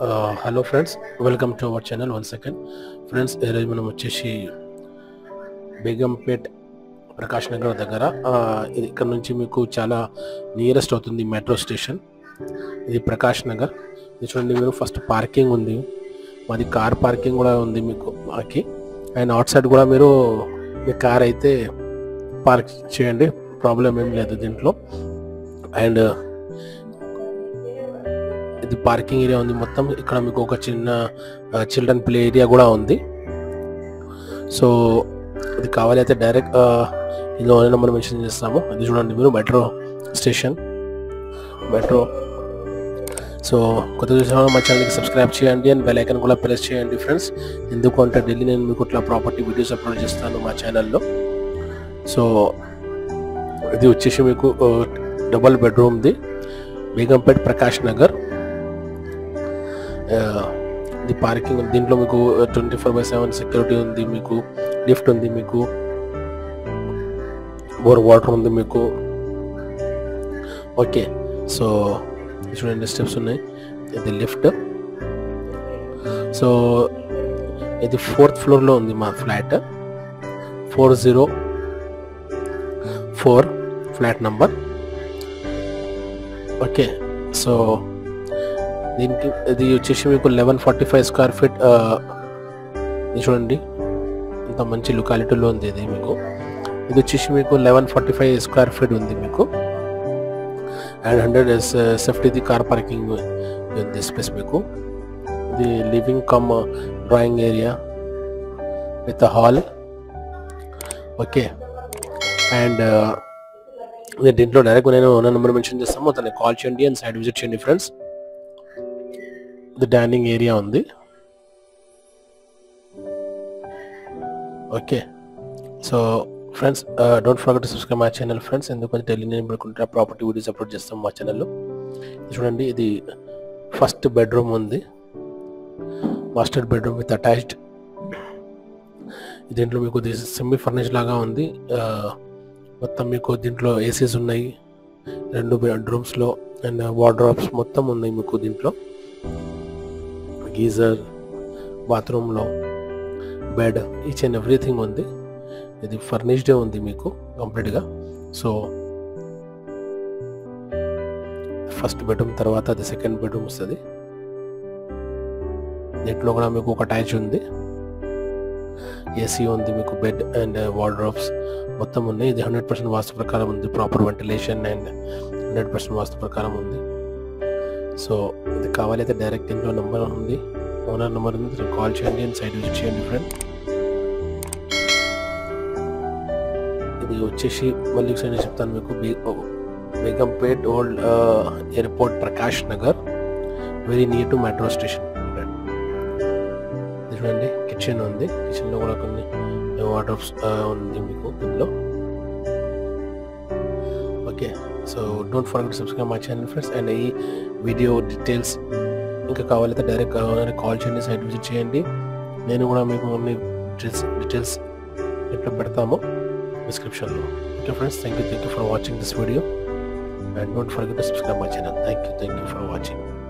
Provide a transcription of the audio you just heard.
hello friends welcome to our channel one second friends ఈరోజు మనం వచ్చేసి బేగంపేట్ ప్రకాష్ నగర్ దగ్గర ఆ, ఇది ఇక్కడ నుంచి మీకు చాలా నియరెస్ట్ అవుతుంది మెట్రో స్టేషన్ ఇది ప్రకాష్ నగర్ ఇది చూడండి మీరు ఫస్ట్ పార్కింగ్ ఉంది మాది కార్ పార్కింగ్ కూడా ఉంది మీకు మాకి అండ్ అవుట్ సైడ్ కూడా మీరు మీ కార్ అయితే పార్క్ చేయండి ప్రాబ్లం ఏం లేదు దీంట్లో అండ్ ఇది పార్కింగ్ ఏరియా ఉంది మొత్తం ఇక్కడ మీకు ఒక చిన్న చిల్డ్రన్ ప్లే ఏరియా కూడా ఉంది సో ఇది కావాలి అయితే డైరెక్ట్ ఇందులో నెంబర్ మెన్షన్ చేస్తాము అది చూడండి మీరు మెట్రో స్టేషన్ మెట్రో సో కొత్త చూసిన మా ఛానల్కి సబ్స్క్రైబ్ చేయండి అండ్ బెల్ ఐకన్ కూడా ప్రెస్ చేయండి ఫ్రెండ్స్ ఎందుకు అంటే డైలీ నేను మీకు ఇట్లా ప్రాపర్టీ వీడియోస్ అప్లోడ్ చేస్తాను మా ఛానల్లో సో ఇది వచ్చేసి మీకు డబల్ బెడ్రూమ్ది బేగంపేట్ ప్రకాష్ నగర్ ఆ, ఇది పార్కింగ్ దీంట్లో మీకు twenty four by seven security ఉంది మీకు లిఫ్ట్ ఉంది మీకు బోర్ వాటర్ ఉంది మీకు ఓకే సో చూడండి స్టెప్స్ ఉన్నాయి ఇది లిఫ్ట్ సో ఇది ఫోర్త్ ఫ్లోర్లో ఉంది మా flat four zero four flat number okay so దీనికి ఇది వచ్చేసి మీకు eleven forty five square feet ఇది చూడండి ఇంత మంచి లొకాలిటీలో ఉంది ఇది మీకు ఇది వచ్చేసి మీకు eleven forty five square feet ఉంది మీకు and hundred safety car parking ఉంది స్పేస్ మీకు ఇది living cum drawing area with hall okay and దీంట్లో డైరెక్ట్ నేను ఓనర్ నెంబర్ మెన్షన్ చేస్తాము అతన్ని కాల్ చేయండి అండ్ సైడ్ విజిట్ చేయండి ఫ్రెండ్స్ ఇది డైనింగ్ ఏరియా ఉంది okay so friends don't forget subscribe my channel friends ఎందుకంటే డైలీ నేను పడుకుంటే ప్రాపర్టీ వీడియోస్ అప్లోడ్ చేస్తాం మా ఛానల్లో చూడండి ఇది ఫస్ట్ బెడ్రూమ్ ఉంది మాస్టర్ బెడ్రూమ్ విత్ అటాచ్డ్ దీంట్లో మీకు సెమీ ఫర్నిష్ లాగా ఉంది ఆ, మొత్తం మీకు దీంట్లో ఏసీస్ ఉన్నాయి రెండు బెడ్రూమ్స్లో అండ్ వార్డ్రాప్స్ మొత్తం ఉన్నాయి మీకు దీంట్లో గీజర్ బాత్రూంలో బెడ్ ఈచ్ అండ్ ఎవ్రీథింగ్ ఉంది ఇది ఫర్నిష్డే ఉంది మీకు కంప్లీట్గా సో ఫస్ట్ బెడ్రూమ్ తర్వాత అది సెకండ్ బెడ్రూమ్ వస్తుంది దీంట్లో కూడా మీకు ఒక అటాచ్ ఉంది ఏసీ ఉంది మీకు బెడ్ అండ్ వార్డ్రోబ్స్ మొత్తం ఉన్నాయి ఇది హండ్రెడ్ పర్సెంట్ వాస్తు ప్రకారం ఉంది proper ventilation and hundred percent vastu ప్రకారం ఉంది సో ఇది కావాలైతే డైరెక్ట్ ఇంట్లో నెంబర్ ఉంది ఓనర్ నెంబర్ ఉంది మీరు కాల్ చేయండి అండ్ సైడ్ విజిట్ చేయండి ఫ్రెండ్ ఇది వచ్చేసి మళ్ళీ ఒకసారి నేను చెప్తాను మీకు బే- Begumpet old airport Prakash Nagar very near to metro station ఇది చూడండి కిచెన్ ఉంది కిచెన్లో కూడా కొన్ని వాటర్ ఉంది మీకు ఇందులో okay so don't forget subscribe my channel friends and ఈ వీడియో డీటెయిల్స్ ఇంకా కావాలైతే డైరెక్ట్ కాల్ చేయండి సైట్ విజిట్ చేయండి నేను కూడా మీకు అన్ని డీటెయిల్స్ డీటెయిల్స్ ఎట్లా పెడతామో డిస్క్రిప్షన్లో okay friends thank you thank you for watching this video and don't forget to subscribe my channel thank you thank you for watching